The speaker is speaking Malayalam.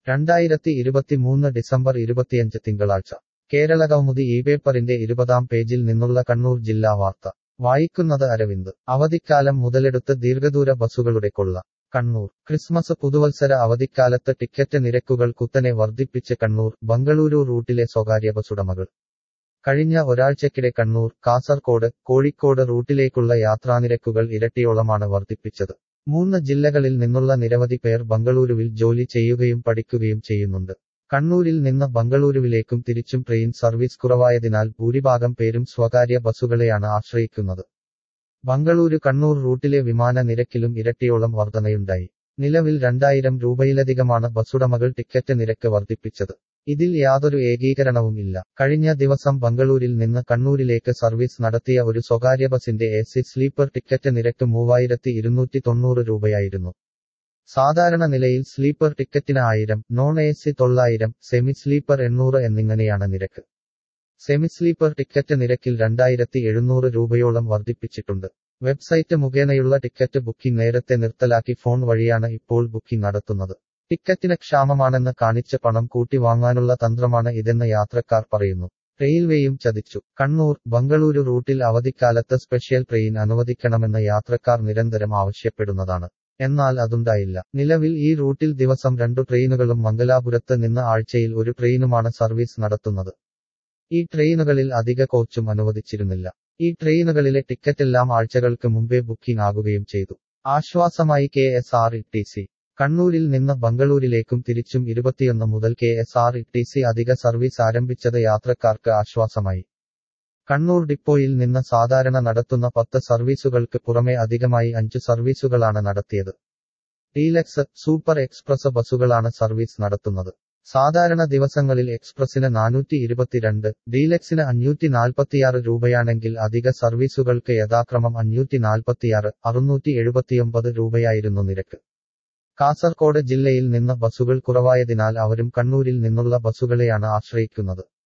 രണ്ടായിരത്തി ഇരുപത്തിമൂന്ന് ഡിസംബർ ഇരുപത്തിയഞ്ച് തിങ്കളാഴ്ച കേരള കൗമുദി ഈ പേപ്പറിന്റെ ഇരുപതാം പേജിൽ നിന്നുള്ള കണ്ണൂർ ജില്ലാ വാർത്ത വായിക്കുന്നത് അരവിന്ദ് അവധിക്കാലം മുതലെടുത്ത് ദീർഘദൂര ബസ്സുകളുടെ കൊള്ള കണ്ണൂർ ക്രിസ്മസ് പുതുവത്സര അവധിക്കാലത്ത് ടിക്കറ്റ് നിരക്കുകൾ കുത്തനെ വർദ്ധിപ്പിച്ച് കണ്ണൂർ ബംഗളൂരു റൂട്ടിലെ സ്വകാര്യ ബസ്സുടമകൾ കഴിഞ്ഞ ഒരാഴ്ചക്കിടെ കണ്ണൂർ കാസർകോട് കോഴിക്കോട് റൂട്ടിലേക്കുള്ള യാത്രാനിരക്കുകൾ ഇരട്ടിയോളമാണ് വർദ്ധിപ്പിച്ചത് മൂന്ന് ജില്ലകളിൽ നിന്നുള്ള നിരവധി പേർ ബംഗളൂരുവിൽ ജോലി ചെയ്യുകയും പഠിക്കുകയും ചെയ്യുന്നുണ്ട് കണ്ണൂരിൽ നിന്ന് ബംഗളൂരുവിലേക്കും തിരിച്ചും ട്രെയിൻ സർവീസ് കുറവായതിനാൽ ഭൂരിഭാഗം പേരും സ്വകാര്യ ബസ്സുകളെയാണ് ആശ്രയിക്കുന്നത് ബംഗളൂരു കണ്ണൂർ റൂട്ടിലെ വിമാന നിരക്കിലും ഇരട്ടിയോളം വർധനയുണ്ടായി നിലവിൽ രണ്ടായിരം രൂപയിലധികമാണ് ബസ്സുടമകൾ ടിക്കറ്റ് നിരക്ക് വർദ്ധിപ്പിച്ചത് ഇതിൽ യാതൊരു ഏകീകരണവും ഇല്ല കഴിഞ്ഞ ദിവസം ബംഗളൂരിൽ നിന്ന് കണ്ണൂരിലേക്ക് സർവീസ് നടത്തിയ ഒരു സ്വകാര്യ ബസിന്റെ എ സി സ്ലീപ്പർ ടിക്കറ്റ് നിരക്ക് മൂവായിരത്തി ഇരുന്നൂറ്റി തൊണ്ണൂറ് രൂപയായിരുന്നു സാധാരണ നിലയിൽ സ്ലീപ്പർ ടിക്കറ്റിന് ആയിരം നോൺ എ സി തൊള്ളായിരം സെമി സ്ലീപ്പർ എണ്ണൂറ് എന്നിങ്ങനെയാണ് നിരക്ക് സെമി സ്ലീപ്പർ ടിക്കറ്റ് നിരക്കിൽ രണ്ടായിരത്തി എഴുന്നൂറ് രൂപയോളം വർദ്ധിപ്പിച്ചിട്ടുണ്ട് വെബ്സൈറ്റ് മുഖേനയുള്ള ടിക്കറ്റ് ബുക്കിംഗ് നേരത്തെ നിർത്തലാക്കി ഫോൺ വഴിയാണ് ഇപ്പോൾ ബുക്കിംഗ് നടത്തുന്നത് ടിക്കറ്റിന് ക്ഷാമമാണെന്ന് കാണിച്ച് പണം കൂട്ടി വാങ്ങാനുള്ള തന്ത്രമാണ് ഇതെന്ന് യാത്രക്കാർ പറയുന്നു റെയിൽവേയും ചതിച്ചു കണ്ണൂർ ബംഗളൂരു റൂട്ടിൽ അവധിക്കാലത്ത് സ്പെഷ്യൽ ട്രെയിൻ അനുവദിക്കണമെന്ന് യാത്രക്കാർ നിരന്തരം ആവശ്യപ്പെടുന്നതാണ് എന്നാൽ അതുണ്ടായില്ല നിലവിൽ ഈ റൂട്ടിൽ ദിവസം രണ്ടു ട്രെയിനുകളും മംഗലാപുരത്ത് നിന്ന് ആഴ്ചയിൽ ഒരു ട്രെയിനുമാണ് സർവീസ് നടത്തുന്നത് ഈ ട്രെയിനുകളിൽ അധിക കോച്ചും അനുവദിച്ചിരുന്നില്ല ഈ ട്രെയിനുകളിലെ ടിക്കറ്റെല്ലാം ആഴ്ചകൾക്ക് മുമ്പേ ബുക്കിംഗ് ആകുകയും ചെയ്തു ആശ്വാസമായി K S R T C സി കണ്ണൂരിൽ നിന്ന് ബംഗളൂരിലേക്കും തിരിച്ചും ഇരുപത്തിയൊന്ന് മുതൽ K S R T C സി അധിക സർവീസ് ആരംഭിച്ചത് യാത്രക്കാർക്ക് ആശ്വാസമായി കണ്ണൂർ ഡിപ്പോയിൽ നിന്ന് സാധാരണ നടത്തുന്ന പത്ത് സർവീസുകൾക്ക് പുറമെ അധികമായി അഞ്ചു സർവീസുകളാണ് നടത്തിയത് ഡീലക്സ് സൂപ്പർ എക്സ്പ്രസ് ബസ്സുകളാണ് സർവീസ് നടത്തുന്നത് സാധാരണ ദിവസങ്ങളിൽ എക്സ്പ്രസിന് നാനൂറ്റി ഇരുപത്തിരണ്ട് ഡീലക്സിന് അഞ്ഞൂറ്റി നാൽപ്പത്തിയാറ് രൂപയാണെങ്കിൽ അധിക സർവീസുകൾക്ക് യഥാക്രമം അഞ്ഞൂറ്റി നാൽപ്പത്തിയാറ് അറുന്നൂറ്റി എഴുപത്തിയൊമ്പത് രൂപയായിരുന്നു നിരക്ക് കാസർകോട് ജില്ലയിൽ നിന്ന് ബസ്സുകൾ കുറവായതിനാൽ അവരും കണ്ണൂരിൽ നിന്നുള്ള ബസ്സുകളെയാണ് ആശ്രയിക്കുന്നത്